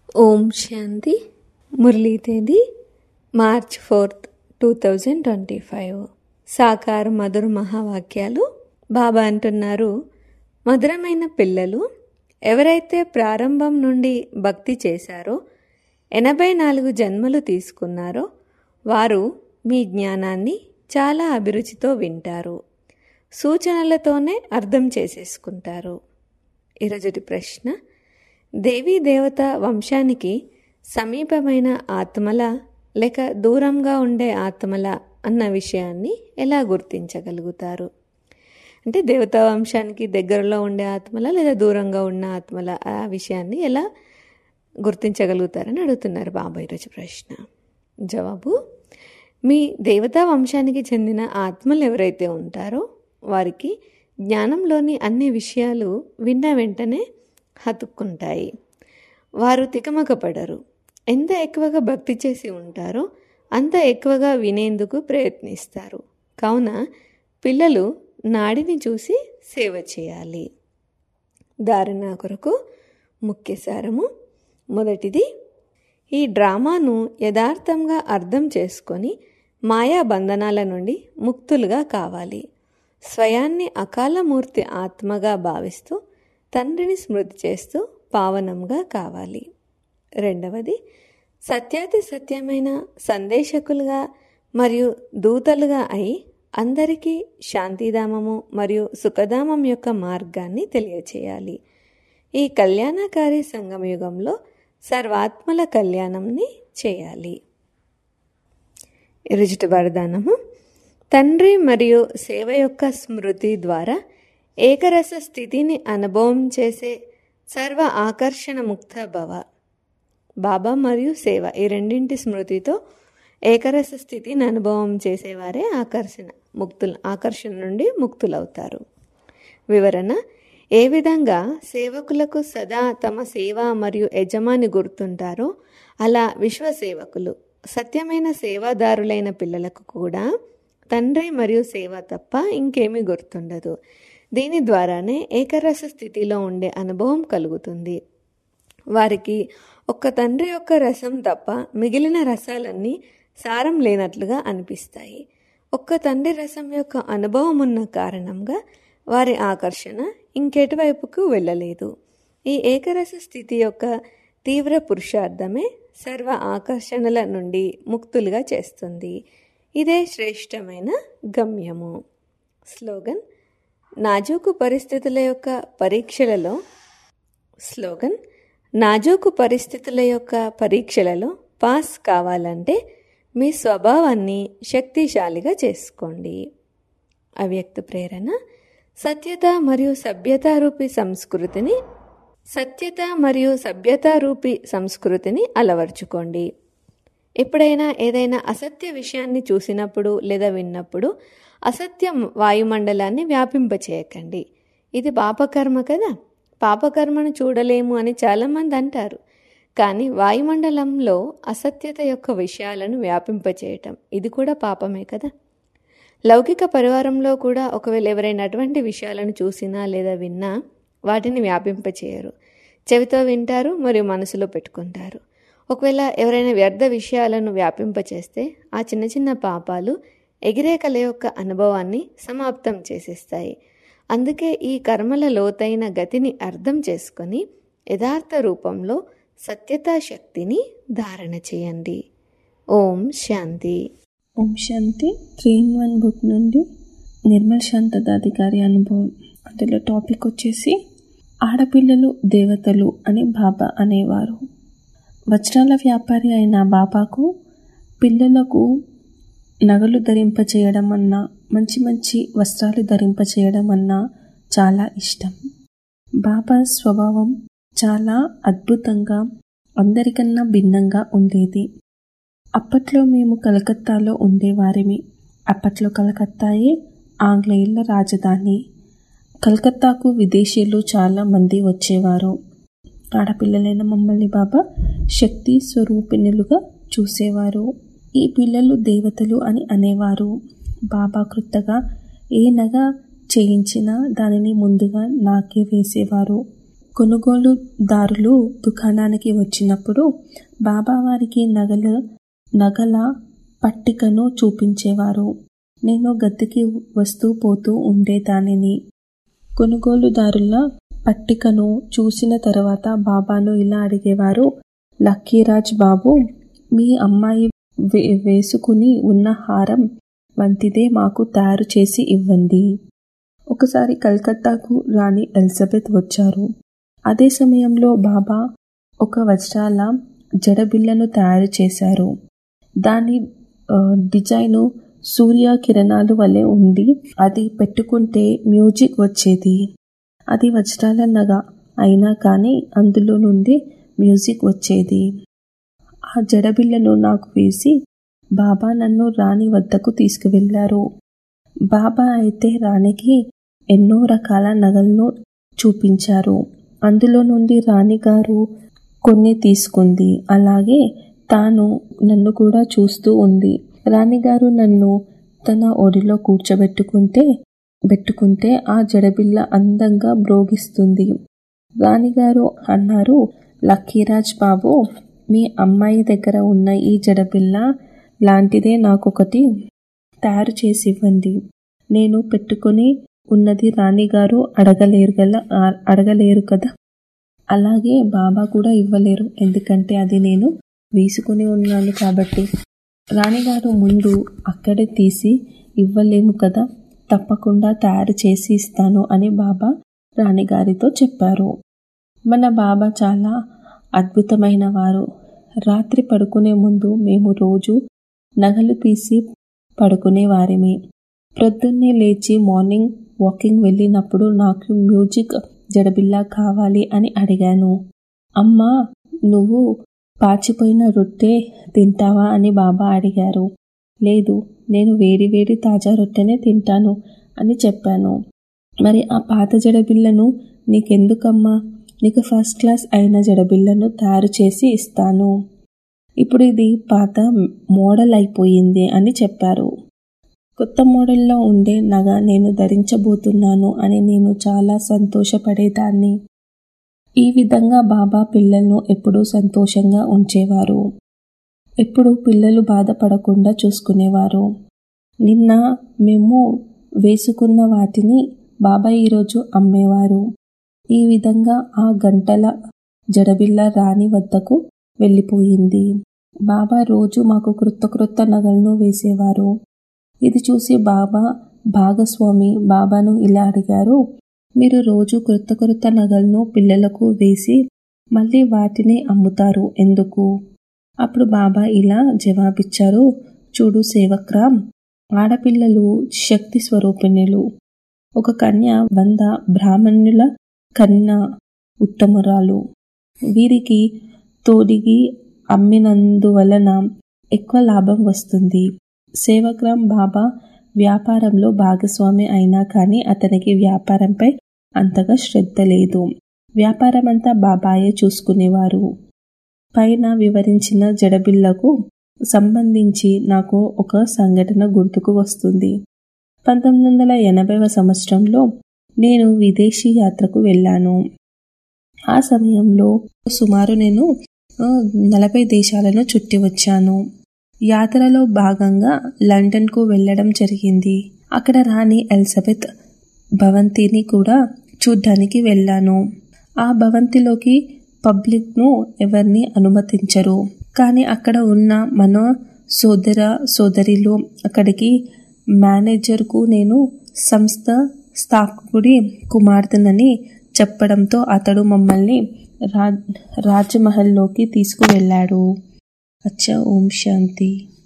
ఓం శాంతి మురళీ తేదీ March fourth two thousand twenty five సాకార మధుర మహావాక్యాలు బాబా అంటున్నారు మధురమైన పిల్లలు ఎవరైతే ప్రారంభం నుండి భక్తి చేశారో ఎనభై నాలుగు జన్మలు తీసుకున్నారో వారు మీ జ్ఞానాన్ని చాలా అభిరుచితో వింటారు సూచనలతోనే అర్థం చేసేసుకుంటారు ఈరోజుటి ప్రశ్న దేవీ దేవత వంశానికి సమీపమైన ఆత్మల లేక దూరంగా ఉండే ఆత్మల అన్న విషయాన్ని ఎలా గుర్తించగలుగుతారు అంటే దేవతా వంశానికి దగ్గరలో ఉండే ఆత్మల లేదా దూరంగా ఉన్న ఆత్మల ఆ విషయాన్ని ఎలా గుర్తించగలుగుతారని అడుగుతున్నారు బాబా ఈరోజు ప్రశ్న జవాబు మీ దేవతా వంశానికి చెందిన ఆత్మలు ఎవరైతే ఉంటారో వారికి జ్ఞానంలోని అన్ని విషయాలు విన్న వెంటనే హతుక్కుంటాయి వారు తికమకపడరు ఎంత ఎక్కువగా భక్తి చేసి ఉంటారో అంత ఎక్కువగా వినేందుకు ప్రయత్నిస్తారు కావున పిల్లలు నాడిని చూసి సేవ చేయాలి ధారణ కొరకు ముఖ్య సారము మొదటిది ఈ డ్రామాను యథార్థంగా అర్థం చేసుకొని మాయా బంధనాల నుండి ముక్తులుగా కావాలి స్వయాన్ని అకాలమూర్తి ఆత్మగా భావిస్తూ తండ్రిని స్మృతి చేస్తూ పావనంగా కావాలి రెండవది సత్యాతి సత్యమైన సందేశకులుగా మరియు దూతలుగా అయి అందరికీ శాంతిధామము మరియు సుఖధామం యొక్క మార్గాన్ని తెలియచేయాలి ఈ కళ్యాణకారి సంగమయుగంలో సర్వాత్మల కళ్యాణంని చేయాలి రుజుట వరదానము తండ్రి మరియు సేవ యొక్క స్మృతి ద్వారా ఏకరస స్థితిని అనుభవం చేసే సర్వ ఆకర్షణ ముక్త భవ బాబా మరియు సేవ ఈ రెండింటి స్మృతితో ఏకరస స్థితిని అనుభవం చేసేవారే ఆకర్షణ ముక్తులు ఆకర్షణ నుండి ముక్తులవుతారు వివరణ ఏ విధంగా సేవకులకు సదా తమ సేవ మరియు యజమాని గుర్తుంటారో అలా విశ్వసేవకులు సత్యమైన సేవాదారులైన పిల్లలకు కూడా తండ్రి మరియు సేవ తప్ప ఇంకేమీ గుర్తుండదు దీని ద్వారానే ఏకరస స్థితిలో ఉండే అనుభవం కలుగుతుంది వారికి ఒక్క తండ్రి యొక్క రసం తప్ప మిగిలిన రసాలన్నీ సారం లేనట్లుగా అనిపిస్తాయి ఒక్క తండ్రి రసం యొక్క అనుభవం ఉన్న కారణంగా వారి ఆకర్షణ ఇంకెటువైపుకు వెళ్ళలేదు ఈ ఏకరస స్థితి యొక్క తీవ్ర పురుషార్థమే సర్వ ఆకర్షణల నుండి ముక్తులుగా చేస్తుంది ఇదే శ్రేష్టమైన గమ్యము స్లోగన్ నాజూకు పరిస్థితుల యొక్క పరీక్షలలో స్లోగన్ నాజూకు పరిస్థితుల యొక్క పరీక్షలలో పాస్ కావాలంటే మీ స్వభావాన్ని శక్తిశాలిగా చేసుకోండి అవ్యక్త ప్రేరణ సత్యత మరియు సభ్యతారూపి సంస్కృతిని సత్యత మరియు సభ్యతారూపి సంస్కృతిని అలవర్చుకోండి ఎప్పుడైనా ఏదైనా అసత్య విషయాన్ని చూసినప్పుడు లేదా విన్నప్పుడు అసత్యం వాయుమండలాన్ని వ్యాపింపచేయకండి ఇది పాపకర్మ కదా పాపకర్మను చూడలేము అని చాలామంది అంటారు కానీ వాయుమండలంలో అసత్యత యొక్క విషయాలను వ్యాపింపచేయటం ఇది కూడా పాపమే కదా లౌకిక పరివారంలో కూడా ఒకవేళ ఎవరైనా అటువంటి విషయాలను చూసినా లేదా విన్నా వాటిని వ్యాపింపచేయరు చెవితో వింటారు మరియు మనసులో పెట్టుకుంటారు ఒకవేళ ఎవరైనా వ్యర్థ విషయాలను వ్యాపింపచేస్తే ఆ చిన్న చిన్న పాపాలు ఎగిరే కళ యొక్క అనుభవాన్ని సమాప్తం చేసేస్తాయి అందుకే ఈ కర్మల లోతైన గతిని అర్థం చేసుకొని యథార్థ రూపంలో సత్యతా శక్తిని ధారణ చేయండి Om Shanti Om Shanti three in one book నుండి నిర్మల్ శాంతదాధికారి అనుభవం అందులో టాపిక్ వచ్చేసి ఆడపిల్లలు దేవతలు అని బాబా అనేవారు వజ్రాల వ్యాపారి అయిన బాబాకు పిల్లలకు నగలు ధరింపచేయడం అన్నా మంచి మంచి వస్త్రాలు ధరింపచేయడం అన్నా చాలా ఇష్టం బాబా స్వభావం చాలా అద్భుతంగా అందరికన్నా భిన్నంగా ఉండేది అప్పట్లో మేము కలకత్తాలో ఉండేవారిమి అప్పట్లో కలకత్తాయే ఆంగ్లేయుల రాజధాని కలకత్తాకు విదేశీయులు చాలా మంది వచ్చేవారు ఆడపిల్లలైన మమ్మల్ని బాబా శక్తి స్వరూపిణులుగా చూసేవారు ఈ పిల్లలు దేవతలు అని అనేవారు బాబా కృతగా ఏ నగ చేయించినా దానిని ముందుగా నాకే వేసేవారు కొనుగోలుదారులు దుకాణానికి వచ్చినప్పుడు బాబా వారికి నగల నగల పట్టికను చూపించేవారు నేను గద్దెకి వస్తూ పోతూ ఉండేదానిని కొనుగోలుదారుల పట్టికను చూసిన తర్వాత బాబాను ఇలా అడిగేవారు లక్కీరాజ్ బాబు మీ అమ్మాయి వే వేసుకుని ఉన్న హారం వంటిదే మాకు తయారు చేసి ఇవ్వండి ఒకసారి కలకత్తాకు రాణి ఎలిజబెత్ వచ్చారు అదే సమయంలో బాబా ఒక వజ్రాల జడబిళ్ళను తయారు చేశారు దాని ఆ, డిజైను సూర్య కిరణాలు వలె ఉండి అది పెట్టుకుంటే మ్యూజిక్ వచ్చేది అది వజ్రాల నగ అయినా కానీ అందులో నుండి మ్యూజిక్ వచ్చేది ఆ జడబిళ్ళను నాకు వేసి బాబా నన్ను రాణి వద్దకు తీసుకువెళ్ళారు బాబా అయితే రాణికి ఎన్నో రకాల నగలను చూపించారు అందులో నుండి రాణిగారు కొన్ని తీసుకుంది అలాగే తాను నన్ను కూడా చూస్తూ ఉంది రాణిగారు నన్ను తన ఒడిలో కూర్చోబెట్టుకుంటే పెట్టుకుంటే ఆ జడబిల్ల అందంగా మ్రోగిస్తుంది రాణిగారు అన్నారు లక్కీరాజ్ బాబు మీ అమ్మాయి దగ్గర ఉన్న ఈ జడబిల్ల లాంటిదే నాకొకటి తయారు చేసి ఇవ్వండి నేను పెట్టుకొని ఉన్నది రాణిగారు అడగలేరు గల అడగలేరు కదా అలాగే బాబా కూడా ఇవ్వలేరు ఎందుకంటే అది నేను వేసుకుని ఉన్నాను కాబట్టి రాణిగారు ముందు అక్కడే తీసి ఇవ్వలేము కదా తప్పకుండా తయారు చేసి ఇస్తాను అని బాబా రాణిగారితో చెప్పారు మన బాబా చాలా అద్భుతమైన వారు రాత్రి పడుకునే ముందు మేము రోజు నగలు తీసి పడుకునే వారిమి ప్రొద్దున్నే లేచి మార్నింగ్ వాకింగ్ వెళ్ళినప్పుడు నాకు మ్యూజిక్ జడబిల్లా కావాలి అని అడిగాను అమ్మా నువ్వు పాచిపోయిన రొట్టె తింటావా అని బాబా అడిగారు లేదు నేను వేడి వేడి తాజా రొట్టెనే తింటాను అని చెప్పాను మరి ఆ పాత జడబిల్లను నీకెందుకమ్మా నీకు ఫస్ట్ క్లాస్ అయిన జడబిల్లను తయారు చేసి ఇస్తాను ఇప్పుడు ఇది పాత మోడల్ అయిపోయింది అని చెప్పారు కొత్త మోడల్లో ఉండే నగ నేను ధరించబోతున్నాను అని నేను చాలా సంతోషపడేదాన్ని ఈ విధంగా బాబా పిల్లలను ఎప్పుడూ సంతోషంగా ఉంచేవారు ఎప్పుడు పిల్లలు బాధపడకుండా చూసుకునేవారు నిన్న మేము వేసుకున్న వాటిని బాబా ఈరోజు అమ్మేవారు ఈ విధంగా ఆ గంటల జడబిల్ల రాణి వద్దకు వెళ్ళిపోయింది బాబా రోజు మాకు క్రొత్త క్రొత్త నగలను వేసేవారు ఇది చూసి బాబా భాగస్వామి బాబాను ఇలా అడిగారు మీరు రోజు క్రొత్త క్రొత్త నగలను పిల్లలకు వేసి మళ్ళీ వాటిని అమ్ముతారు ఎందుకు అప్పుడు బాబా ఇలా జవాబిచ్చారు చూడు సేవక్రామ్ ఆడపిల్లలు శక్తి స్వరూపిణులు ఒక కన్య వంద బ్రాహ్మణుల కన్నా ఉత్తమురాలు వీరికి తోడిగి అమ్మినందువలన ఎక్కువ లాభం వస్తుంది సేవక్రామ్ బాబా వ్యాపారంలో భాగస్వామి అయినా కానీ అతనికి వ్యాపారంపై అంతగా శ్రద్ధ లేదు వ్యాపారమంతా బాబాయే చూసుకునేవారు పైన వివరించిన జడబిల్లకు సంబంధించి నాకు ఒక సంఘటన గుర్తుకు వస్తుంది పంతొమ్మిది వందల ఎనభైవ సంవత్సరంలో నేను విదేశీ యాత్రకు వెళ్ళాను ఆ సమయంలో సుమారు నేను నలభై దేశాలను చుట్టి వచ్చాను యాత్రలో భాగంగా లండన్కు వెళ్ళడం జరిగింది అక్కడ రాణి ఎలిజబెత్ భవంతిని కూడా చూడ్డానికి వెళ్ళాను ఆ భవంతిలోకి పబ్లిక్ను ఎవరిని అనుమతించరు కానీ అక్కడ ఉన్న మన సోదర సోదరిలు అక్కడికి మేనేజర్కు నేను సంస్థ స్థాపకుడి కుమార్తెనని చెప్పడంతో అతడు మమ్మల్ని రా రాజమహల్లోకి తీసుకువెళ్ళాడు అచ్చా ఓం శాంతి